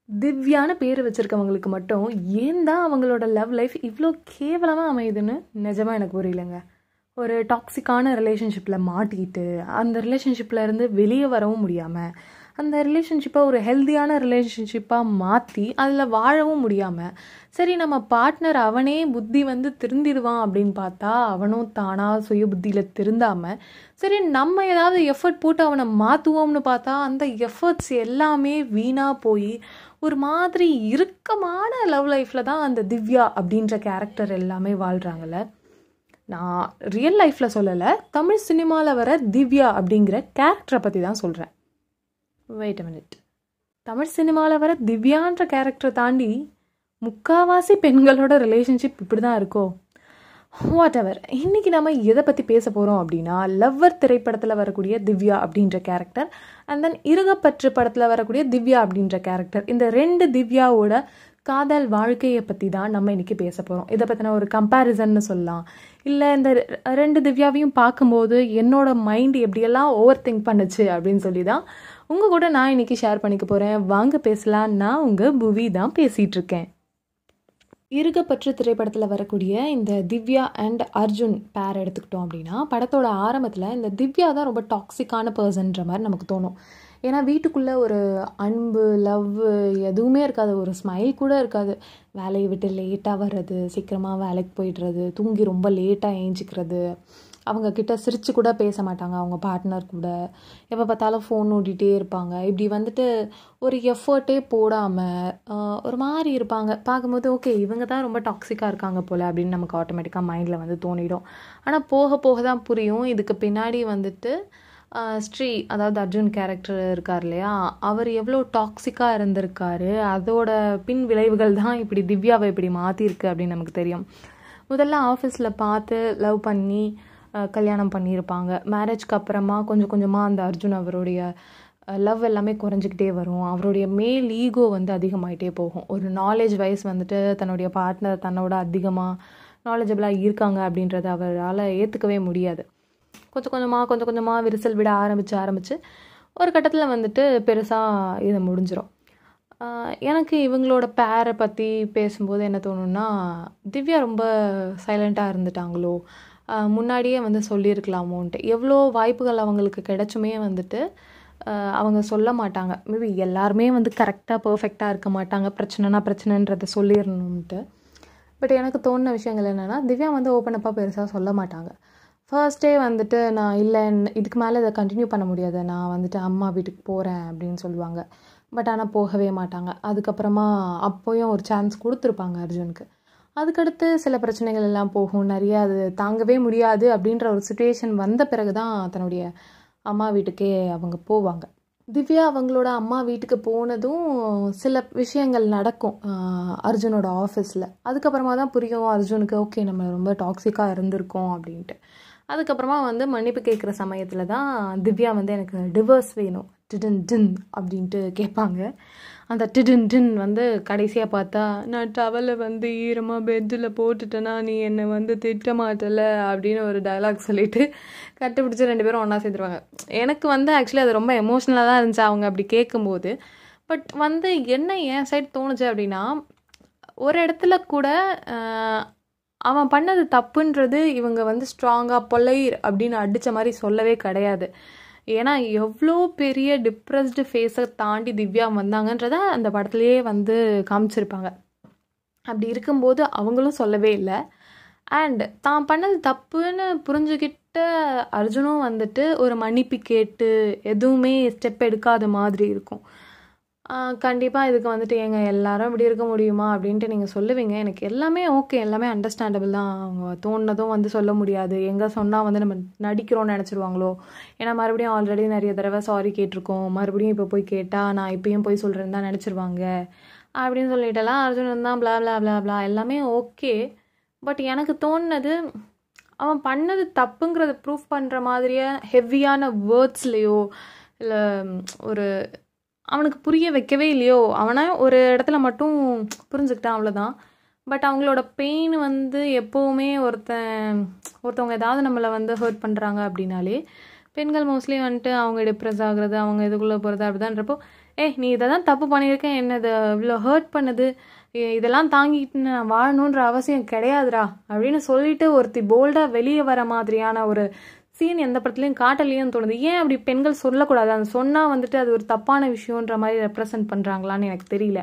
திவ்யான பேர் வச்சுருக்கவங்களுக்கு மட்டும் ஏன் தான் அவங்களோட லவ் லைஃப் இவ்வளோ கேவலமாக அமையுதுன்னு நிஜமாக எனக்கு புரியலைங்க ஒரு டாக்ஸிக்கான ரிலேஷன்ஷிப்பில் மாட்டிக்கிட்டு அந்த ரிலேஷன்ஷிப்பில் இருந்து வெளியே வரவும் முடியாமல் அந்த ரிலேஷன்ஷிப்பை ஒரு ஹெல்த்தியான ரிலேஷன்ஷிப்பாக மாற்றி அதில் வாழவும் முடியாமல் சரி நம்ம பார்ட்னர் அவனே புத்தி வந்து திருந்திடுவான் அப்படின்னு பார்த்தா அவனும் தானாக சுய புத்தியில் திருந்தாமல் சரி நம்ம ஏதாவது எஃபர்ட் போட்டு அவனை மாற்றுவோம்னு பார்த்தா அந்த எஃபர்ட்ஸ் எல்லாமே வீணாக போய் ஒரு மாதிரி இறுக்கமான லவ் லைஃப்பில் தான் அந்த திவ்யா அப்படின்ற கேரக்டர் எல்லாமே வாழ்கிறாங்கல்ல நான் ரியல் லைஃப்பில் சொல்லலை தமிழ் சினிமாவில் வர திவ்யா அப்படிங்கிற கேரக்டரை பற்றி தான் சொல்கிறேன் வெயிட் மினிட் தமிழ் சினிமாவில் வர திவ்யான்ற கேரக்டரை தாண்டி முக்காவாசி பெண்களோட ரிலேஷன்ஷிப் இப்படி தான் இருக்கோ வாட் எவர் இன்றைக்கி நம்ம எதை பற்றி பேச போகிறோம் அப்படின்னா லவ்வர் திரைப்படத்தில் வரக்கூடிய திவ்யா அப்படின்ற கேரக்டர் அண்ட் தென் இருகப்பற்று படத்தில் வரக்கூடிய திவ்யா அப்படின்ற கேரக்டர் இந்த ரெண்டு திவ்யாவோட காதல் வாழ்க்கையை பற்றி தான் நம்ம இன்றைக்கி பேச போகிறோம் இதை பற்றின ஒரு கம்பேரிசன்னு சொல்லலாம் இல்லை இந்த ரெண்டு திவ்யாவையும் பார்க்கும்போது என்னோட மைண்ட் எப்படியெல்லாம் ஓவர் திங்க் பண்ணுச்சு அப்படின்னு சொல்லி தான் உங்கள் கூட நான் இன்றைக்கி ஷேர் பண்ணிக்க போகிறேன் வாங்க பேசலாம் நான் உங்கள் புவி தான் பேசிகிட்டு இருக்கேன் இருகப்பற்று திரைப்படத்தில் வரக்கூடிய இந்த திவ்யா அண்ட் அர்ஜுன் பேர் எடுத்துக்கிட்டோம் அப்படின்னா படத்தோட ஆரம்பத்தில் இந்த திவ்யா தான் ரொம்ப டாக்ஸிக்கான பர்சன்ற மாதிரி நமக்கு தோணும் ஏன்னா வீட்டுக்குள்ளே ஒரு அன்பு லவ் எதுவுமே இருக்காது ஒரு ஸ்மைல் கூட இருக்காது வேலையை விட்டு லேட்டாக வர்றது சீக்கிரமாக வேலைக்கு போயிடுறது தூங்கி ரொம்ப லேட்டாக ஏஞ்சிக்கிறது அவங்க கிட்ட சிரித்து கூட பேச மாட்டாங்க அவங்க பார்ட்னர் கூட எப்போ பார்த்தாலும் ஃபோன் ஓடிட்டே இருப்பாங்க இப்படி வந்துட்டு ஒரு எஃபர்ட்டே போடாமல் ஒரு மாதிரி இருப்பாங்க பார்க்கும்போது ஓகே இவங்க தான் ரொம்ப டாக்ஸிக்காக இருக்காங்க போல் அப்படின்னு நமக்கு ஆட்டோமேட்டிக்காக மைண்டில் வந்து தோணிடும் ஆனால் போக போக தான் புரியும் இதுக்கு பின்னாடி வந்துட்டு ஸ்ரீ அதாவது அர்ஜுன் கேரக்டர் இருக்கார் இல்லையா அவர் எவ்வளோ டாக்ஸிக்காக இருந்திருக்காரு அதோட பின் விளைவுகள் தான் இப்படி திவ்யாவை இப்படி மாற்றிருக்கு அப்படின்னு நமக்கு தெரியும் முதல்ல ஆஃபீஸில் பார்த்து லவ் பண்ணி கல்யாணம் பண்ணியிருப்பாங்க மேரேஜ்க்கு அப்புறமா கொஞ்சம் கொஞ்சமாக அந்த அர்ஜுன் அவருடைய லவ் எல்லாமே குறைஞ்சிக்கிட்டே வரும் அவருடைய மேல் ஈகோ வந்து அதிகமாகிட்டே போகும் ஒரு நாலேஜ் வைஸ் வந்துட்டு தன்னுடைய பார்ட்னர் தன்னோட அதிகமாக நாலேஜபிளாக இருக்காங்க அப்படின்றத அவரால் ஏற்றுக்கவே முடியாது கொஞ்சம் கொஞ்சமாக கொஞ்சம் கொஞ்சமாக விரிசல் விட ஆரம்பித்து ஆரம்பித்து ஒரு கட்டத்தில் வந்துட்டு பெருசாக இது முடிஞ்சிடும் எனக்கு இவங்களோட பேரை பற்றி பேசும்போது என்ன தோணுன்னா திவ்யா ரொம்ப சைலண்ட்டாக இருந்துட்டாங்களோ முன்னாடியே வந்து சொல்லியிருக்கலாமோன்ட்டு எவ்வளோ வாய்ப்புகள் அவங்களுக்கு கிடைச்சுமே வந்துட்டு அவங்க சொல்ல மாட்டாங்க மேபி எல்லாருமே வந்து கரெக்டாக பர்ஃபெக்டாக இருக்க மாட்டாங்க பிரச்சனைனா பிரச்சனைன்றதை சொல்லிடணுன்ட்டு பட் எனக்கு தோணுன விஷயங்கள் என்னென்னா திவ்யா வந்து ஓப்பன் அப்பாக பெருசாக சொல்ல மாட்டாங்க ஃபர்ஸ்டே வந்துட்டு நான் இல்லை இதுக்கு மேலே இதை கண்டினியூ பண்ண முடியாது நான் வந்துட்டு அம்மா வீட்டுக்கு போகிறேன் அப்படின்னு சொல்லுவாங்க பட் ஆனால் போகவே மாட்டாங்க அதுக்கப்புறமா அப்போயும் ஒரு சான்ஸ் கொடுத்துருப்பாங்க அர்ஜுனுக்கு அதுக்கடுத்து சில பிரச்சனைகள் எல்லாம் போகும் நிறைய அது தாங்கவே முடியாது அப்படின்ற ஒரு சுச்சுவேஷன் வந்த பிறகு தான் தன்னுடைய அம்மா வீட்டுக்கே அவங்க போவாங்க திவ்யா அவங்களோட அம்மா வீட்டுக்கு போனதும் சில விஷயங்கள் நடக்கும் அர்ஜுனோட ஆஃபீஸில் அதுக்கப்புறமா தான் புரியும் அர்ஜுனுக்கு ஓகே நம்ம ரொம்ப டாக்ஸிக்காக இருந்திருக்கோம் அப்படின்ட்டு அதுக்கப்புறமா வந்து மன்னிப்பு கேட்குற சமயத்தில் தான் திவ்யா வந்து எனக்கு டிவர்ஸ் வேணும் டிடன் டின் அப்படின்ட்டு கேட்பாங்க அந்த டிடன் டின் வந்து கடைசியாக பார்த்தா நான் டவலை வந்து ஈரமாக பெட்டில் போட்டுட்டேன்னா நீ என்னை வந்து திட்ட மாட்டல அப்படின்னு ஒரு டைலாக் சொல்லிட்டு கட்டுப்பிடிச்சி ரெண்டு பேரும் ஒன்றா சேர்ந்துருவாங்க எனக்கு வந்து ஆக்சுவலி அது ரொம்ப எமோஷ்னலாக தான் இருந்துச்சு அவங்க அப்படி கேட்கும்போது பட் வந்து என்ன என் சைட் தோணுச்சு அப்படின்னா ஒரு இடத்துல கூட அவன் பண்ணது தப்புன்றது இவங்க வந்து ஸ்ட்ராங்காக பொல்லை அப்படின்னு அடித்த மாதிரி சொல்லவே கிடையாது ஏன்னா எவ்வளோ பெரிய டிப்ரெஸ்டு ஃபேஸை தாண்டி திவ்யா வந்தாங்கன்றத அந்த படத்துலேயே வந்து காமிச்சிருப்பாங்க அப்படி இருக்கும்போது அவங்களும் சொல்லவே இல்லை அண்ட் தான் பண்ணது தப்புன்னு புரிஞ்சுக்கிட்ட அர்ஜுனும் வந்துட்டு ஒரு மன்னிப்பு கேட்டு எதுவுமே ஸ்டெப் எடுக்காத மாதிரி இருக்கும் கண்டிப்பாக இதுக்கு வந்துட்டு எங்க எல்லாரும் இப்படி இருக்க முடியுமா அப்படின்ட்டு நீங்கள் சொல்லுவீங்க எனக்கு எல்லாமே ஓகே எல்லாமே அண்டர்ஸ்டாண்டபிள் தான் அவங்க தோணுனதும் வந்து சொல்ல முடியாது எங்கே சொன்னால் வந்து நம்ம நடிக்கிறோம்னு நினச்சிருவாங்களோ ஏன்னா மறுபடியும் ஆல்ரெடி நிறைய தடவை சாரி கேட்டிருக்கோம் மறுபடியும் இப்போ போய் கேட்டால் நான் இப்பயும் போய் சொல்கிறேன்னு தான் நினச்சிருவாங்க அப்படின்னு சொல்லிட்டெல்லாம் அர்ஜுன் தான் பிளா பிளா பிளா பிளா எல்லாமே ஓகே பட் எனக்கு தோணுனது அவன் பண்ணது தப்புங்கிறத ப்ரூஃப் பண்ணுற மாதிரியே ஹெவியான வேர்ட்ஸ்லேயோ இல்லை ஒரு அவனுக்கு புரிய வைக்கவே இல்லையோ அவனை ஒரு இடத்துல மட்டும் புரிஞ்சுக்கிட்டான் அவ்வளோதான் பட் அவங்களோட பெயின் வந்து எப்போவுமே ஒருத்தன் ஒருத்தவங்க ஏதாவது நம்மளை வந்து ஹர்ட் பண்ணுறாங்க அப்படின்னாலே பெண்கள் மோஸ்ட்லி வந்துட்டு அவங்க டிப்ரெஸ் ஆகுறது அவங்க இதுக்குள்ளே போகிறது அப்படிதான்றப்போ ஏய் நீ இதை தான் தப்பு பண்ணியிருக்க என்ன இதை இவ்வளோ ஹர்ட் பண்ணுது இ- இதெல்லாம் தாங்கிட்டு நான் வாழணுன்ற அவசியம் கிடையாதுடா அப்படின்னு சொல்லிட்டு ஒருத்தி போல்டாக வெளியே வர மாதிரியான ஒரு சீன் எந்த படத்துலையும் காட்டலையும் தோணுது ஏன் அப்படி பெண்கள் சொல்லக்கூடாது அந்த சொன்னால் வந்துட்டு அது ஒரு தப்பான விஷயன்ற மாதிரி ரெப்ரசன்ட் பண்ணுறாங்களான்னு எனக்கு தெரியல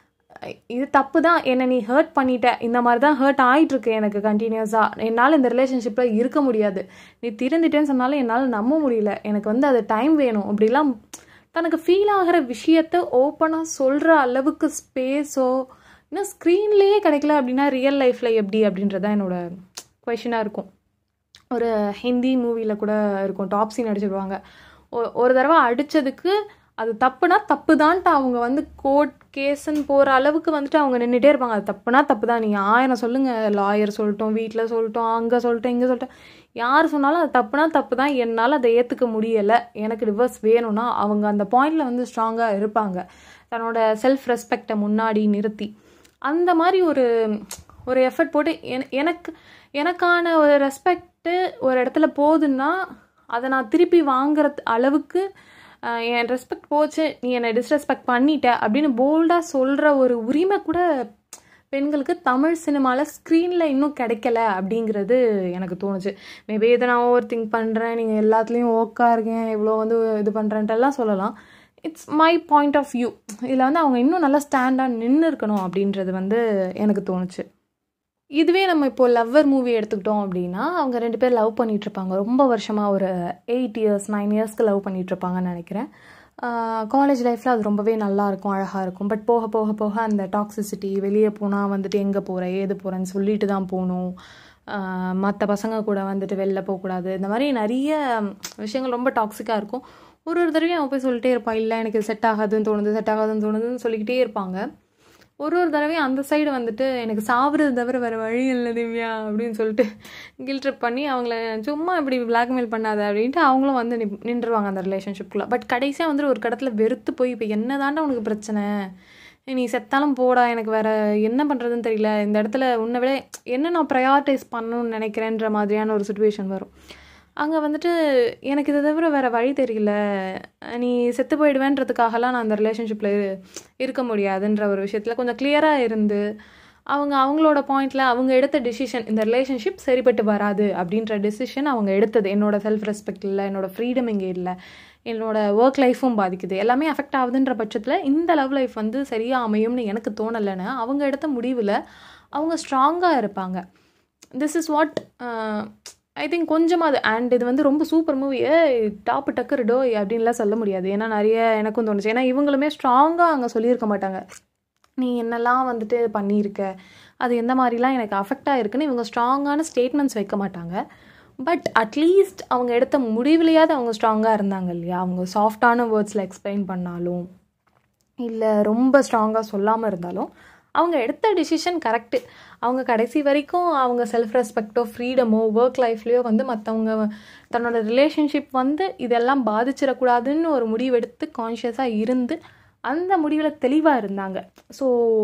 இது தப்பு தான் என்னை நீ ஹர்ட் பண்ணிட்ட இந்த மாதிரி தான் ஹர்ட் ஆயிட்டு இருக்கு எனக்கு கண்டினியூஸாக என்னால் இந்த ரிலேஷன்ஷிப்பில் இருக்க முடியாது நீ திருந்துட்டேன்னு சொன்னாலும் என்னால் நம்ப முடியல எனக்கு வந்து அது டைம் வேணும் அப்படிலாம் தனக்கு ஃபீல் ஆகிற விஷயத்த ஓப்பனாக சொல்கிற அளவுக்கு ஸ்பேஸோ இன்னும் ஸ்க்ரீன்லேயே கிடைக்கல அப்படின்னா ரியல் லைஃப்பில் எப்படி அப்படின்றது தான் என்னோட கொஷனாக இருக்கும் ஒரு ஹிந்தி மூவியில் கூட இருக்கும் டாப் சீன் அடிச்சிருவாங்க ஒ- ஒரு தடவை அடித்ததுக்கு அது தப்புனா தப்பு தான்ட்டு அவங்க வந்து கோர்ட் கேஸ்ன்னு போகிற அளவுக்கு வந்துட்டு அவங்க நின்றுட்டே இருப்பாங்க அது தப்புனா தப்பு தான் நீங்கள் ஆயிரம் சொல்லுங்கள் லாயர் சொல்லட்டும் வீட்டில் சொல்லட்டும் அங்கே சொல்லட்டும் இங்கே சொல்லட்டும் யார் சொன்னாலும் அது தப்புனா தப்பு தான் என்னால் அதை ஏற்றுக்க முடியலை எனக்கு டிவர்ஸ் வேணும்னா அவங்க அந்த பாயிண்டில் வந்து ஸ்ட்ராங்காக இருப்பாங்க தன்னோட செல்ஃப் ரெஸ்பெக்டை முன்னாடி நிறுத்தி அந்த மாதிரி ஒரு ஒரு எஃபர்ட் போட்டு என- எனக்கு எனக்கான ஒரு ரெஸ்பெக்ட்டு ஒரு இடத்துல போகுதுன்னா அதை நான் திருப்பி வாங்குற அளவுக்கு ஆஹ், என் ரெஸ்பெக்ட் போச்சு நீ என்னை டிஸ்ரெஸ்பெக்ட் பண்ணிட்ட அப்படின்னு போல்டாக சொல்கிற ஒரு உரிமை கூட பெண்களுக்கு தமிழ் சினிமாவில் ஸ்க்ரீனில் இன்னும் கிடைக்கல அப்படிங்கிறது எனக்கு தோணுச்சு மேபி இதை நான் ஓவர் திங்க் பண்ணுறேன் நீங்கள் எல்லாத்துலேயும் ஓக்கா இருக்கேன் இவ்வளோ வந்து இது பண்ணுறேன்ட்டெல்லாம் சொல்லலாம் it's my point of view இதில் வந்து அவங்க இன்னும் நல்லா ஸ்டாண்டாக நின்று இருக்கணும் அப்படின்றது வந்து எனக்கு தோணுச்சு இதுவே நம்ம இப்போ லவ்வர் மூவி எடுத்துக்கிட்டோம் அப்படின்னா அவங்க ரெண்டு பேர் லவ் பண்ணிட்டு இருப்பாங்க ரொம்ப வருஷமாக ஒரு எயிட் இயர்ஸ் நைன் இயர்ஸ்க்கு லவ் பண்ணிட்டு இருப்பாங்கன்னு நினைக்கிறேன் காலேஜ் லைஃப்பில் அது ரொம்பவே நல்லா இருக்கும் அழகாக இருக்கும் பட் போக போக போக அந்த டாக்ஸிசிட்டி வெளியே போனால் வந்துட்டு எங்கே போகிற ஏது போகிறேன்னு சொல்லிட்டு தான் போகணும் மற்ற பசங்க கூட வந்துட்டு வெளில போகக்கூடாது இந்த மாதிரி நிறைய விஷயங்கள் ரொம்ப டாக்ஸிக்காக இருக்கும் ஒரு ஒரு தடவையும் அவன் போய் சொல்லிட்டே இருப்பான் இல்லை எனக்கு செட் ஆகாதுன்னு தோணுது செட் ஆகாதுன்னு தோணுதுன்னு சொல்லிக்கிட்டே இருப்பாங்க ஒரு ஒரு தடவையும் அந்த சைடு வந்துட்டு எனக்கு சாவுறது தவிர வேறு வழி இல்லை திவ்யா அப்படின்னு சொல்லிட்டு கில் ட்ரிப் பண்ணி அவங்கள சும்மா இப்படி பிளாக்மெயில் பண்ணாத அப்படின்ட்டு அவங்களும் வந்து நிப் நின்றுவாங்க அந்த ரிலேஷன்ஷிப்குள்ளே பட் கடைசியாக வந்துட்டு ஒரு கடத்தில் வெறுத்து போய் இப்போ என்ன தாண்டா உனக்கு பிரச்சனை நீ செத்தாலும் போடா எனக்கு வேற என்ன பண்ணுறதுன்னு தெரியல இந்த இடத்துல உன்னை விட என்ன நான் ப்ரையாரிட்டைஸ் பண்ணணும்னு நினைக்கிறேன்ற மாதிரியான ஒரு சுச்சுவேஷன் வரும் அங்கே வந்துட்டு எனக்கு இதை தவிர வேறு வழி தெரியல நீ செத்து போயிடுவேன்றதுக்காகலாம் நான் அந்த ரிலேஷன்ஷிப்பில் இருக்க முடியாதுன்ற ஒரு விஷயத்தில் கொஞ்சம் கிளியராக இருந்து அவங்க அவங்களோட பாயிண்டில் அவங்க எடுத்த டிசிஷன் இந்த ரிலேஷன்ஷிப் சரிப்பட்டு வராது அப்படின்ற டெசிஷன் அவங்க எடுத்தது என்னோட செல்ஃப் ரெஸ்பெக்ட் இல்லை என்னோட ஃப்ரீடம் இங்கே இல்லை என்னோட ஒர்க் லைஃப்பும் பாதிக்குது எல்லாமே அஃபெக்ட் ஆகுதுன்ற பட்சத்தில் இந்த லவ் லைஃப் வந்து சரியாக அமையும்னு எனக்கு தோணலைன்னு அவங்க எடுத்த முடிவில் அவங்க ஸ்ட்ராங்காக இருப்பாங்க this is what I think கொஞ்சமாக அது அண்ட் இது வந்து ரொம்ப சூப்பர் மூவி ஏ டாப்பு டக்கர் டோய் அப்படின்லாம் சொல்ல முடியாது ஏன்னா நிறைய எனக்கும் தோணுச்சு ஏன்னா இவங்களுமே ஸ்ட்ராங்காக அங்கே சொல்லியிருக்க மாட்டாங்க நீ என்னெல்லாம் வந்துட்டு பண்ணியிருக்க அது எந்த மாதிரிலாம் எனக்கு அஃபெக்ட் ஆகிருக்குன்னு இவங்க ஸ்ட்ராங்கான ஸ்டேட்மெண்ட்ஸ் வைக்க மாட்டாங்க பட் அட்லீஸ்ட் அவங்க எடுத்த முடிவுலையாவது அவங்க ஸ்ட்ராங்காக இருந்தாங்க இல்லையா அவங்க சாஃப்டான வேர்ட்ஸில் எக்ஸ்பிளைன் பண்ணாலும் இல்லை ரொம்ப ஸ்ட்ராங்காக சொல்லாமல் இருந்தாலும் அவங்க எடுத்த டிசிஷன் கரெக்டு அவங்க கடைசி வரைக்கும் அவங்க செல்ஃப் ரெஸ்பெக்டோ ஃப்ரீடமோ ஒர்க் லைஃப்லேயோ வந்து மற்றவங்க தன்னோட ரிலேஷன்ஷிப் வந்து இதெல்லாம் பாதிச்சிடக்கூடாதுன்னு ஒரு முடிவெடுத்து கான்ஷியஸாக இருந்து அந்த முடிவில் தெளிவாக இருந்தாங்க ஸோ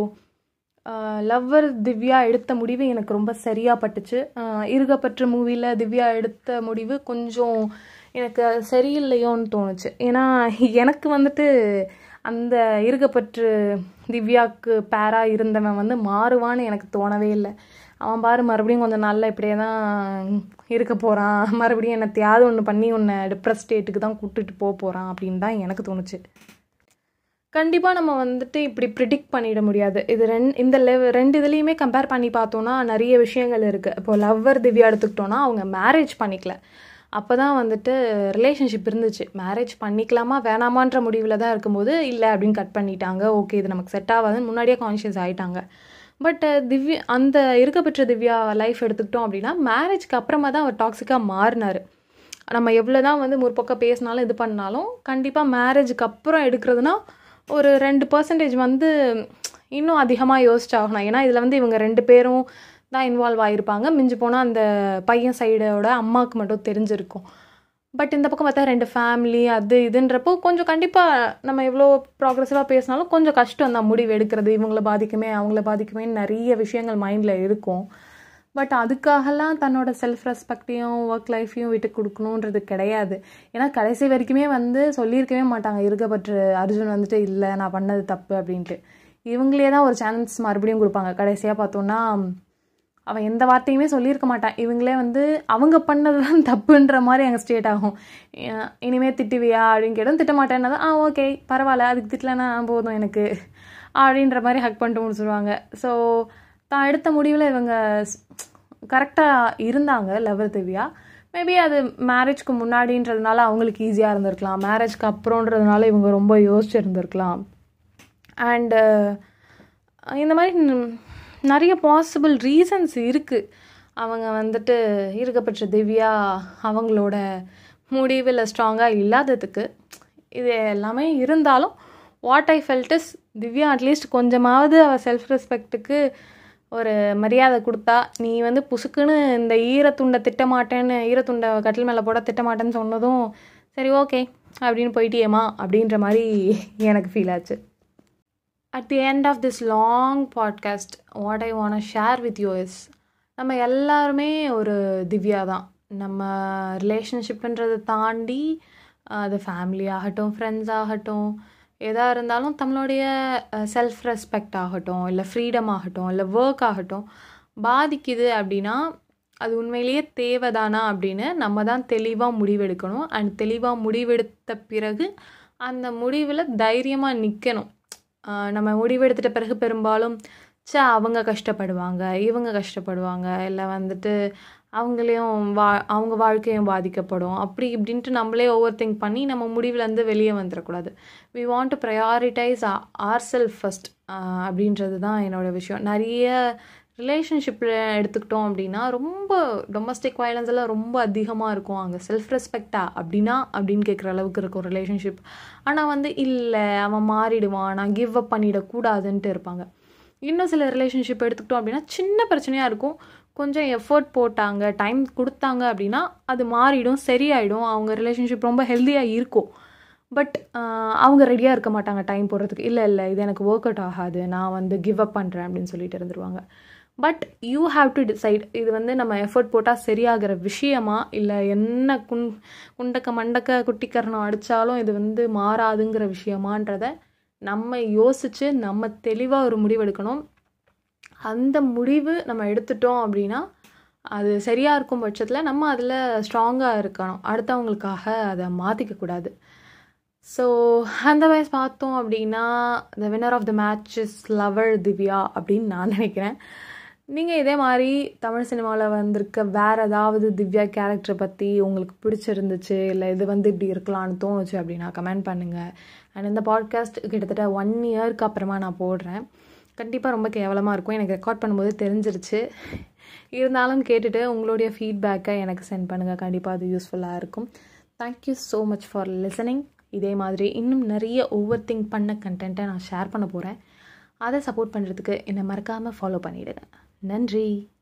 லவ்வர் திவ்யா எடுத்த முடிவு எனக்கு ரொம்ப சரியாக பட்டுச்சு இருகப்பற்று மூவியில் திவ்யா எடுத்த முடிவு கொஞ்சம் எனக்கு சரியில்லையோன்னு தோணுச்சு ஏன்னா எனக்கு வந்துட்டு அந்த இருகப்பற்று திவ்யாவுக்கு பேராக இருந்தவன் வந்து மாறுவான்னு எனக்கு தோணவே இல்லை அவன் பாரு மறுபடியும் கொஞ்சம் நாளில் இப்படியே தான் இருக்க போகிறான் மறுபடியும் என்னை தியாவது ஒன்று பண்ணி உன்னை டிப்ரெஸ் ஸ்டேட்டுக்கு தான் கூப்பிட்டுட்டு போக போகிறான் அப்படின்னு தான் எனக்கு தோணுச்சு கண்டிப்பாக நம்ம வந்துட்டு இப்படி ப்ரிடிக்ட் பண்ணிட முடியாது இது ரெண்டு இந்த லெவ் ரெண்டு இதுலேயுமே கம்பேர் பண்ணி பார்த்தோன்னா நிறைய விஷயங்கள் இருக்குது இப்போ லவ்வர் திவ்யா எடுத்துக்கிட்டோன்னா அவங்க மேரேஜ் பண்ணிக்கல அப்போ தான் வந்துட்டு ரிலேஷன்ஷிப் இருந்துச்சு மேரேஜ் பண்ணிக்கலாமா வேணாமான்ற முடிவில் தான் இருக்கும்போது இல்லை அப்படின்னு கட் பண்ணிட்டாங்க ஓகே இது நமக்கு செட் ஆகாதுன்னு முன்னாடியே கான்ஷியஸ் ஆகிட்டாங்க பட் திவ்யா அந்த இருக்கப்பெற்ற திவ்யா லைஃப் எடுத்துக்கிட்டோம் அப்படின்னா மேரேஜ்க்கு அப்புறமா தான் அவர் டாக்ஸிக்காக மாறினார் நம்ம எவ்வளோ தான் வந்து முற்பக்கம் பேசினாலும் இது பண்ணாலும் கண்டிப்பாக மேரேஜுக்கு அப்புறம் எடுக்கிறதுனா ஒரு ரெண்டு பர்சன்டேஜ் வந்து இன்னும் அதிகமாக யோசிச்சாகணும் ஏன்னா இதில் வந்து இவங்க ரெண்டு பேரும் தான் இன்வால்வ் ஆகிருப்பாங்க மிஞ்சி போனால் அந்த பையன் சைடோட அம்மாவுக்கு மட்டும் தெரிஞ்சிருக்கும் பட் இந்த பக்கம் பார்த்தா ரெண்டு ஃபேமிலி அது இதுன்றப்போ கொஞ்சம் கண்டிப்பாக நம்ம எவ்வளோ ப்ராக்ரெசிவாக பேசினாலும் கொஞ்சம் கஷ்டம் தான் முடிவு எடுக்கிறது இவங்கள பாதிக்குமே அவங்கள பாதிக்குமேன்னு நிறைய விஷயங்கள் மைண்டில் இருக்கும் பட் அதுக்காகலாம் தன்னோட செல்ஃப் ரெஸ்பெக்டையும் ஒர்க் லைஃப்பையும் விட்டு கொடுக்கணுன்றது கிடையாது ஏன்னா கடைசி வரைக்குமே வந்து சொல்லியிருக்கவே மாட்டாங்க இருக்கப்பற்று அர்ஜுன் வந்துட்டு இல்லை நான் பண்ணது தப்பு அப்படின்ட்டு இவங்களே தான் ஒரு சான்ஸ் மறுபடியும் கொடுப்பாங்க கடைசியாக பார்த்தோன்னா அவன் எந்த வார்த்தையுமே சொல்லியிருக்க மாட்டான் இவங்களே வந்து அவங்க பண்ணது தான் தப்புன்ற மாதிரி அங்கே ஸ்டேட் ஆகும் அஹ் இனிமே திட்டுவியா அப்படின்னு கேட்டோம் திட்ட மாட்டேன்னா தான் ஆ ஓகே பரவாயில்ல அதுக்கு திட்டலன்னா போதும் எனக்கு அப்படின்ற மாதிரி ஹக் பண்ணிட்டு முடிச்சிருவாங்க ஸோ தான் எடுத்த முடிவில் இவங்க கரெக்டாக இருந்தாங்க லெவல் திவ்யா மேபி அது மேரேஜ்க்கு முன்னாடின்றதுனால அவங்களுக்கு ஈஸியாக இருந்திருக்கலாம் மேரேஜ்க்கு அப்புறம்ன்றதுனால இவங்க ரொம்ப யோசிச்சு இருந்திருக்கலாம் அண்டு இந்த மாதிரி ந- நிறைய பாசிபிள் ரீசன்ஸ் இருக்குது அவங்க வந்துட்டு இருக்கப்பட்ட திவ்யா அவங்களோட முடிவில் ஸ்ட்ராங்காக இல்லாததுக்கு இது எல்லாமே இருந்தாலும் what I felt is Divya at least கொஞ்சமாவது அவள் செல்ஃப் ரெஸ்பெக்ட்டுக்கு ஒரு மரியாதை கொடுத்தா நீ வந்து புசுக்குன்னு இந்த ஈரத்துண்டை திட்டமாட்டேன்னு ஈரத்துண்டை கட்டில் மேலே போட திட்டமாட்டேன்னு சொன்னதும் சரி ஓகே அப்படின்னு போயிட்டியேம்மா அப்படின்ற மாதிரி எனக்கு ஃபீல் ஆச்சு at the end of this long podcast what I want share with you is நம்ம எல்லாருமே ஒரு திவ்யா தான் நம்ம ரிலேஷன்ஷிப்புன்றதை தாண்டி அது ஃபேமிலி ஆகட்டும் ஃப்ரெண்ட்ஸ் ஆகட்டும் எதாக இருந்தாலும் நம்மளுடைய செல்ஃப் ரெஸ்பெக்ட் ஆகட்டும் இல்லை ஃப்ரீடம் ஆகட்டும் இல்லை ஒர்க் ஆகட்டும் பாதிக்குது அப்படின்னா அது உண்மையிலேயே தேவைதானா அப்படின்னு நம்ம தான் தெளிவாக முடிவெடுக்கணும் அண்ட் தெளிவாக முடிவெடுத்த பிறகு அந்த முடிவில் தைரியமாக நிற்கணும் நம்ம முடிவெடுத்துட்ட பிறகு பெரும்பாலும் ச்சே அவங்க கஷ்டப்படுவாங்க இவங்க கஷ்டப்படுவாங்க இல்லை வந்துட்டு அவங்களையும் வா அவங்க வாழ்க்கையும் பாதிக்கப்படும் அப்படி இப்படின்ட்டு நம்மளே ஓவர் திங்க் பண்ணி நம்ம முடிவுலேருந்து வெளியே வந்துடக்கூடாது we want to prioritise our self first அப்படின்றது தான் என்னோட விஷயம் நிறைய ரிலேஷன்ஷிப்பில் எடுத்துக்கிட்டோம் அப்படின்னா ரொம்ப டொமஸ்டிக் வயலன்ஸ் எல்லாம் ரொம்ப அதிகமாக இருக்கும் அங்கே செல்ஃப் ரெஸ்பெக்டா அப்படின்னா அப்படின்னு கேட்குற அளவுக்கு இருக்கும் ரிலேஷன்ஷிப் ஆனால் வந்து இல்லை அவன் மாறிடுவான் நான் கிவ் அப் பண்ணிடக்கூடாதுன்ட்டு இருப்பாங்க இன்னும் சில ரிலேஷன்ஷிப் எடுத்துக்கிட்டோம் அப்படின்னா சின்ன பிரச்சனையாக இருக்கும் கொஞ்சம் எஃபர்ட் போட்டாங்க டைம் கொடுத்தாங்க அப்படின்னா அது மாறிடும் சரியாயிடும் அவங்க ரிலேஷன்ஷிப் ரொம்ப ஹெல்த்தியாக இருக்கும் பட் அவங்க ரெடியாக இருக்க மாட்டாங்க டைம் போடுறதுக்கு இல்லை இல்லை இது எனக்கு ஒர்க் அவுட் ஆகாது நான் வந்து கிவ் அப் பண்ணுறேன் அப்படின்னு சொல்லிட்டு இருந்துருவாங்க but you have to decide இது வந்து நம்ம எஃபர்ட் போட்டால் சரியாகிற விஷயமா இல்லை என்ன குண் குண்டக்க மண்டக்க குட்டிக்கரணம் அடித்தாலும் இது வந்து மாறாதுங்கிற விஷயமான்றத நம்ம யோசித்து நம்ம தெளிவாக ஒரு முடிவெடுக்கணும் அந்த முடிவு நம்ம எடுத்துட்டோம் அப்படின்னா அது சரியாக இருக்கும் பட்சத்தில் நம்ம அதில் ஸ்ட்ராங்காக இருக்கணும் அடுத்தவங்களுக்காக அதை மாற்றிக்கக்கூடாது ஸோ அந்த வயசு பார்த்தோம் அப்படின்னா the winner of the match is lover Divya அப்படின்னு நான் நினைக்கிறேன் நீங்கள் இதே மாதிரி தமிழ் சினிமாவில் வந்திருக்க வேறு ஏதாவது திவ்யா கேரக்டரை பற்றி உங்களுக்கு பிடிச்சிருந்துச்சு இல்லை இது வந்து இப்படி இருக்கலாம்னு தோணுச்சு அப்படின்னா கமெண்ட் பண்ணுங்கள் அண்ட் இந்த பாட்காஸ்ட் கிட்டத்தட்ட ஒன் இயர்க்கு அப்புறமா நான் போடுறேன் கண்டிப்பாக ரொம்ப கேவலமாக இருக்கும் எனக்கு ரெக்கார்ட் பண்ணும்போது தெரிஞ்சிருச்சு இருந்தாலும் கேட்டுட்டு உங்களுடைய ஃபீட்பேக்கை எனக்கு சென்ட் பண்ணுங்கள் கண்டிப்பாக அது யூஸ்ஃபுல்லாக இருக்கும் thank you so much for listening இதே மாதிரி இன்னும் நிறைய ஓவர் திங்க் பண்ண கண்டென்ட்டை நான் ஷேர் பண்ண போகிறேன் அதை சப்போர்ட் பண்ணுறதுக்கு என்னை மறக்காமல் ஃபாலோ பண்ணிவிடுங்க நன்றி